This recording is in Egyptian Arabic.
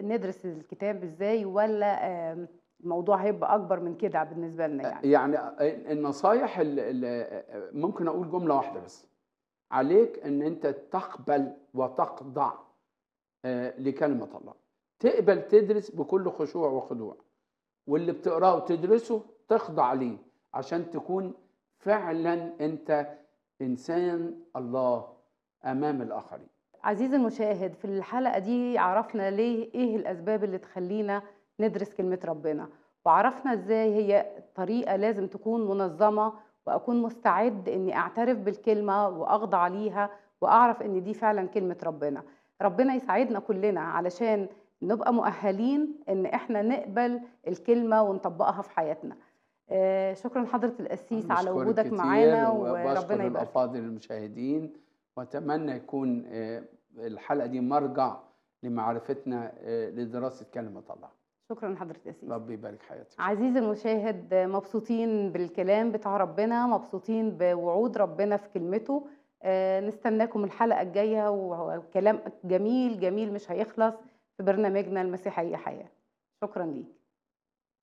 ندرس الكتاب إزاي والّا آمم الموضوع هيبقى أكبر من كده بالنسبة لنا أ يعني؟ يعني آآ النصايح ال ال ممكن أقول جملة واحدة بس، عليك إن أنت تقبل وتخضع آآ لكلمة الله، تقبل تدرس بكل خشوع وخضوع، واللي بتقراه وتدرسه تخضع ليه، عشان تكون فعلًا أنت إنسان الله أمام الآخرين. عزيزي المشاهد في الحلقة دي عرفنا ليه إيه الأسباب اللي تخلّينا ندرس كلمة ربنا، وعرفنا إزاي هي طريقة لازم تكون منظمة، وأكون مستعد إني أعترف بالكلمة وأخضع ليها، وأعرف إن دي فعلًا كلمة ربنا. ربنا يساعدنا كلنا علشان نبقى مؤهلين إن إحنا نقبل الكلمة ونطبّقها في حياتنا. آآ شكرًا لحضرة القسيس على باشكرِك وجودك كتير، معانا وباشكر وربنا يبارك فيك. الأفاضل المشاهدين، وأتمنى يكون آآ الحلقة دي مرجع لمعرفتنا آآ لدراسة كلمة الله. شكرًا لحضرة القسيس. ربي يبارك حياتِك. عزيزي المشاهد مبسوطين بالكلام بتاع ربنا، مبسوطين بوعود ربنا في كلمته، آآ نستناكم الحلقة الجاية و وكلام جميل، جميل مش هيخلص في برنامجنا المسيحية حياة. شكرًا ليك.